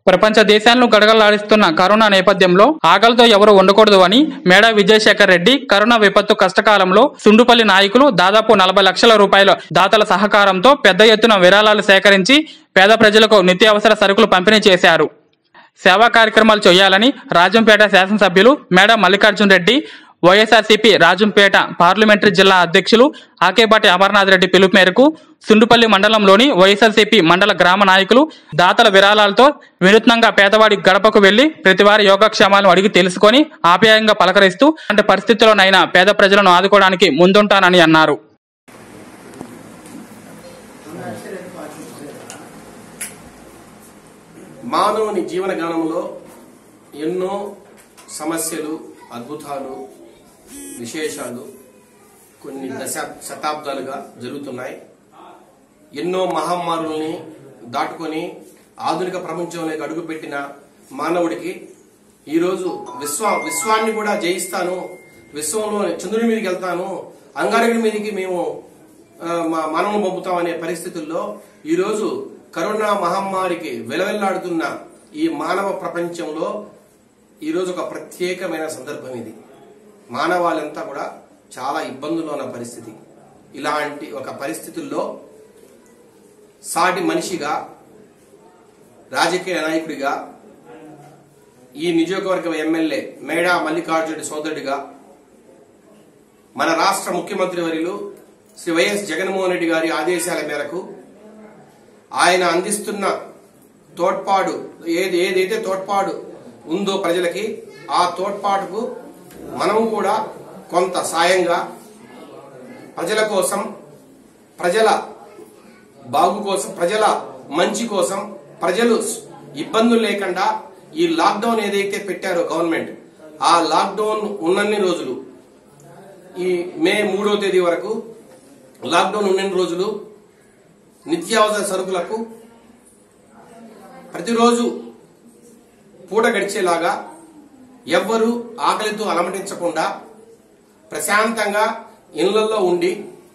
ప్రపంచ దేశాలను గడగడలాడిస్తున్న కరోనా నేపథ్యంలో ఆకలితో ఎవరు ఉండకూడదు అని మేడా విజయశేఖర్ రెడ్డి కరోనా విపత్తు కష్టకాలంలో సుండుపల్లి నాయకులు దాదాపు నలభై లక్షల రూపాయల దాతల సహకారంతో పెద్ద ఎత్తున విరాళాలు సేకరించి పేద ప్రజలకు నిత్యావసర సరుకులు పంపిణీ చేశారు సేవా కార్యక్రమాలు చేయాలని రాజంపేట శాసనసభ్యులు మేడా మల్లికార్జున్ రెడ్డి వైఎస్ఆర్సీపీ రాజంపేట పార్లమెంటరీ జిల్లా అధ్యక్షులు ఆకేపాటి అమర్నాథ్ రెడ్డి పిలుపు మేరకు సుండుపల్లి మండలంలోని వైఎస్ఆర్సీపీ మండల గ్రామ నాయకులు దాతల విరాళాలతో వినూత్నంగా పేదవాడి గడపకు వెళ్లి ప్రతివారి యోగక్షేమాలను అడిగి తెలుసుకొని ఆప్యాయంగా పలకరిస్తూ అంటే పరిస్థితుల్లోనైనా పేద ప్రజలను ఆదుకోవడానికి ముందుంటానని అన్నారు మానవుని జీవన గానంలో ఎన్నో సమస్యలు అద్భుతాలు విశేషాలు కొన్ని దశ శతాబ్దాలుగా జరుగుతున్నాయి ఎన్నో మహమ్మారుల్ని దాటుకొని ఆధునిక ప్రపంచంలోకి అడుగుపెట్టిన మానవుడికి ఈరోజు విశ్వ విశ్వాన్ని కూడా జయిస్తాను విశ్వంలో చంద్రుని మీదకి వెళ్తాను అంగారకుడి మీదకి మేము ఆ, మా మానవుని పంపుతాం అనే పరిస్థితుల్లో ఈరోజు కరోనా మహమ్మారికి వెలవెల్లాడుతున్న ఈ మానవ ప్రపంచంలో ఈరోజు ఒక ప్రత్యేకమైన సందర్భం ఇది మానవాళంతా కూడా చాలా ఇబ్బందుల్లో ఉన్న పరిస్థితి ఇలాంటి ఒక పరిస్థితుల్లో సాటి మనిషిగా రాజకీయ నాయకుడిగా ఈ నియోజకవర్గం ఎమ్మెల్యే మేడా మల్లికార్జునుడి సోదరుడిగా మన రాష్ట్ర ముఖ్యమంత్రి వర్యులు శ్రీ వైఎస్ జగన్మోహన్ రెడ్డి గారి ఆదేశాల మేరకు ఆయన అందిస్తున్న తోడ్పాటు ఏది ఏదైతే తోడ్పాటు ఉందో ప్రజలకి ఆ తోడ్పాటుకు మనము కూడా కొంత సాయంగా ప్రజల కోసం ప్రజల బాగు కోసం ప్రజల మంచి కోసం ప్రజలు ఇబ్బందులు లేకుండా ఈ లాక్డౌన్ ఏదైతే పెట్టారో గవర్నమెంట్ ఆ లాక్డౌన్ ఉన్నన్ని రోజులు ఈ మే మూడో తేదీ వరకు లాక్డౌన్ ఉన్నన్ని రోజులు నిత్యావసర సరుకులకు ప్రతిరోజు పూట గడిచేలాగా ఎవ్వరూ ఆకలితో అలమటించకుండా ప్రశాంతంగా ఇళ్లలో ఉండి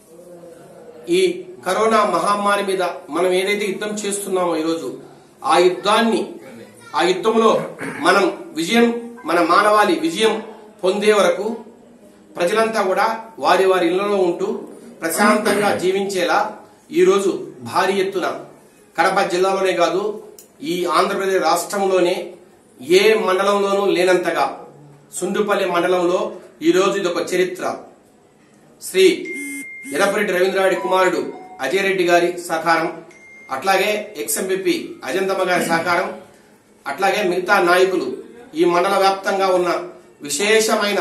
ఈ కరోనా మహమ్మారి మీద మనం ఏదైతే యుద్ధం చేస్తున్నామో ఈరోజు ఆ యుద్ధాన్ని ఆ యుద్ధంలో మనం విజయం మన మానవాళి విజయం పొందే వరకు ప్రజలంతా కూడా వారి వారి ఇళ్లలో ఉంటూ ప్రశాంతంగా జీవించేలా ఈరోజు భారీ ఎత్తున కడప జిల్లాలోనే కాదు ఈ ఆంధ్రప్రదేశ్ రాష్ట్రంలోనే ఏ మండలంలోనూ లేనంతగా సుండుపల్లి మండలంలో ఈరోజు ఇది ఒక చరిత్ర శ్రీ ఎర్రపరెడ్డి రవీంద్రారెడ్డి కుమారుడు అజయ్ రెడ్డి గారి సహకారం అట్లాగే ఎక్స్ఎంపీ అజంతమ్మ గారి సహకారం అట్లాగే మిగతా నాయకులు ఈ మండల వ్యాప్తంగా ఉన్న విశేషమైన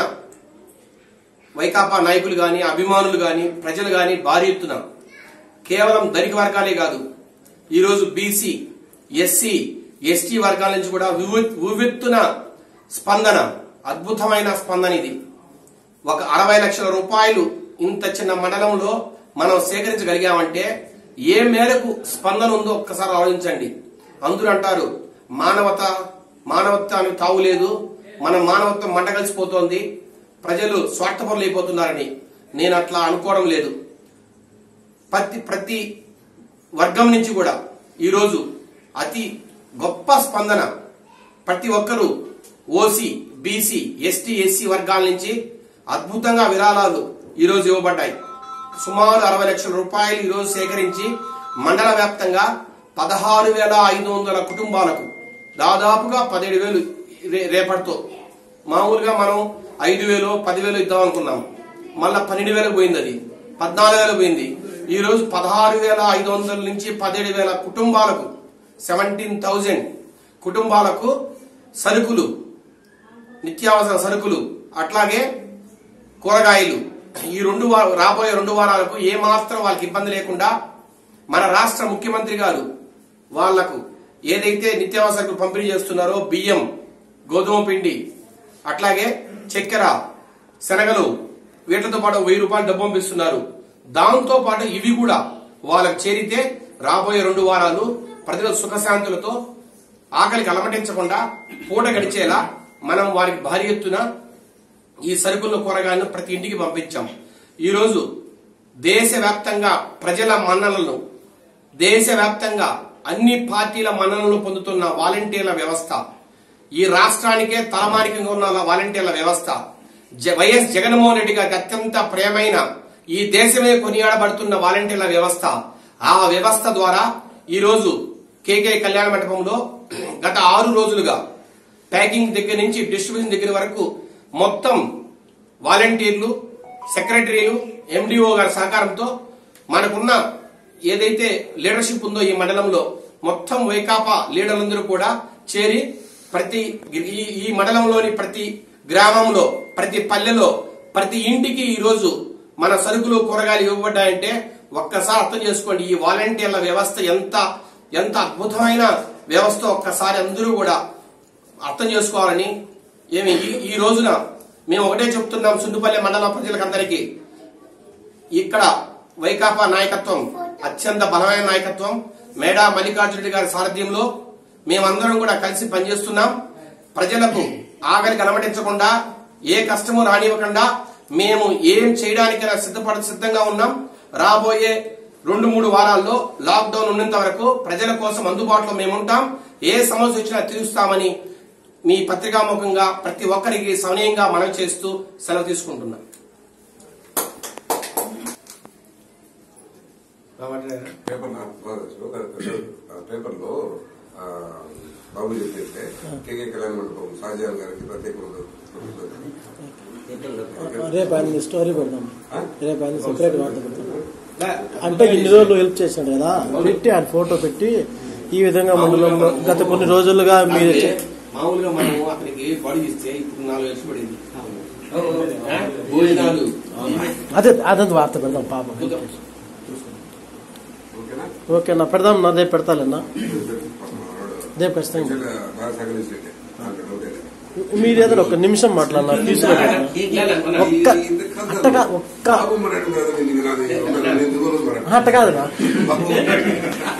వైకాపా నాయకులు గాని అభిమానులు గాని ప్రజలు గాని భారీ ఎత్తున కేవలం ధనిక వర్గాలే కాదు ఈరోజు బీసీ ఎస్సీ ఎస్టీ వర్గాల నుంచి కూడా వివి- ఉవ్వెత్తున స్పందన అద్భుతమైన స్పందన ఇది ఒక అరవై లక్షల రూపాయలు ఇంత చిన్న మండలంలో మనం సేకరించగలిగామంటే ఏ మేరకు స్పందన ఉందో ఒక్కసారి ఆలోచించండి అందరూ అంటారు మానవత మానవత్వానికి తావులేదు మన మానవత్వం మంట కలిసిపోతోంది ప్రజలు స్వార్థపరులు అయిపోతున్నారని నేను అట్లా అనుకోవడం లేదు ప్రతి ప్రతి వర్గం నుంచి కూడా ఈరోజు అతి గొప్ప స్పందన ప్రతి ఒక్కరూ ఓసీ బీసీ ఎస్టీ ఎస్సీ వర్గాల నుంచి అద్భుతంగా విరాళాలు ఈరోజు ఇవ్వబడ్డాయి సుమారు అరవై లక్షల రూపాయలు ఈరోజు సేకరించి మండల వ్యాప్తంగా పదహారు వేల ఐదు వందల కుటుంబాలకు దాదాపుగా పదిహేడు వేలు రే- రేపటితో మామూలుగా మనం ఐదు వేలు పదివేలు ఇద్దాం అనుకున్నాం మళ్ళా పన్నెండు వేలకు పోయింది అది పద్నాలుగు వేలు పోయింది ఈ రోజు పదహారు వేల ఐదు వందల నుంచి పదిహేడు వేల కుటుంబాలకు సెవెంటీన్ థౌజండ్ కుటుంబాలకు సరుకులు నిత్యావసర సరుకులు అట్లాగే కూరగాయలు ఈ రెండు వా- రాబోయే రెండు వారాలకు ఏ మాత్రం వాళ్ళకి ఇబ్బంది లేకుండా మన రాష్ట్ర ముఖ్యమంత్రి గారు వాళ్లకు ఏదైతే నిత్యావసరకు పంపిణీ చేస్తున్నారో బియ్యం గోధుమ పిండి అట్లాగే చక్కెర శనగలు వీటితో పాటు వెయ్యి రూపాయలు డబ్బు పంపిస్తున్నారు దాంతో పాటు ఇవి కూడా వాళ్ళకి చేరితే రాబోయే రెండు వారాలు ప్రజల సుఖశాంతులతో ఆకలికి అలమటించకుండా పూట గడిచేలా మనం వారికి భారీ ఎత్తున ఈ సరుకుల కూరగాయలను ప్రతి ఇంటికి పంపించాం ఈరోజు దేశవ్యాప్తంగా ప్రజల మన్ననలను దేశవ్యాప్తంగా అన్ని పార్టీల మన్ననలు పొందుతున్న వాలంటీర్ల వ్యవస్థ ఈ రాష్ట్రానికే తలమానికంగా ఉన్న వాలంటీర్ల వ్యవస్థ జ- వైఎస్ జగన్మోహన్ రెడ్డి గారికి అత్యంత ప్రియమైన ఈ దేశమే కొనియాడబడుతున్న వాలంటీర్ల వ్యవస్థ ఆ వ్యవస్థ ద్వారా ఈ రోజు కేకే కళ్యాణ మండపంలో గత ఆరు రోజులుగా ప్యాకింగ్ దగ్గర నుంచి డిస్ట్రిబ్యూషన్ దగ్గర వరకు మొత్తం వాలంటీర్లు సెక్రటరీలు ఎండిఓ గారి సహకారంతో మనకున్న ఏదైతే లీడర్షిప్ ఉందో ఈ మండలంలో మొత్తం వైకాపా లీడర్లందరూ కూడా చేరి ప్రతి ఈ ఈ మండలంలోని ప్రతి గ్రామంలో ప్రతి పల్లెలో ప్రతి ఇంటికి ఈ రోజు మన సరుకులు కూరగాయలు ఇవ్వబడ్డాయంటే ఒక్కసారి అర్థం చేసుకోండి ఈ వాలంటీర్ల వ్యవస్థ ఎంత ఎంత అద్భుతమైన వ్యవస్థ ఒక్కసారి అందరూ కూడా అర్థం చేసుకోవాలని ఏమి ఈ- ఈ రోజున మేము ఒకటే చెప్తున్నాం సుండుపల్లి మండల ప్రజలకందరికీ ఇక్కడ వైకాపా నాయకత్వం అత్యంత బలమైన నాయకత్వం మేడా మల్లికార్జున గారి సారథ్యంలో మేమందరం కూడా కలిసి పనిచేస్తున్నాం ప్రజలకు ఆగలికి అనుమతించకుండా ఏ కష్టము రానివ్వకుండా మేము ఏం చేయడానికైనా సిద్ధపడ సిద్ధంగా ఉన్నాం రాబోయే రెండు మూడు వారాల్లో లాక్డౌన్ ఉన్నంత వరకు ప్రజల కోసం అందుబాటులో మేముంటాం ఏ సమస్య వచ్చినా తీరుస్తామని మీ పత్రికాముఖంగా ప్రతి ఒక్కరికి సవనీయంగా మనం చేస్తూ సెలవు తీసుకుంటున్నాం పేపర్ నాకు బాగా తెలుసు. ఒక- ఆ పేపర్లో ఆ, బాబు చెప్పేస్తే కేకే కళ్యాణ మండపం షాజహాన్ గారికి ప్రత్యేక హోదా- రేపు ఆయన స్టోరీ పెడదాం ఆ? రేపు ఆయన సెపరేట్ వార్త పెడతాం అంటే ఇన్ని రోజులు హెల్ప్ చేశాడు కదా పెట్టి ఆయన ఫోటో పెట్టి ఈ విధంగా మండలంలో గత కొన్ని రోజులుగా మీరు అంటే మామూలుగా మనము అతనికి బాడీ ఇస్తే ఇప్పుడు నాలుగు లక్షలు పడింది ఆ? భోజనాలు అదే అదంతా వార్త పెడదాం పాపం ఓకేనా ఓకే నా పెడదాం నా రేపు పెడతాలేనా రేపు ఖచ్చితంగా యాక్చువల్గా బాగా సహకరించండి దాంట్లో డౌటే లేదు. మీరు ఏదైనా ఒక నిమిషం మాట్లాడినా ఫీజులో పెట్టినా ఒక్క అట్టగా ఒక్క బాబు మరాడు బ్రదర్ ఇంటికి రాదు. నేను ఎందుకు రోజు మరాడు. అట్ట కాదురా బాబు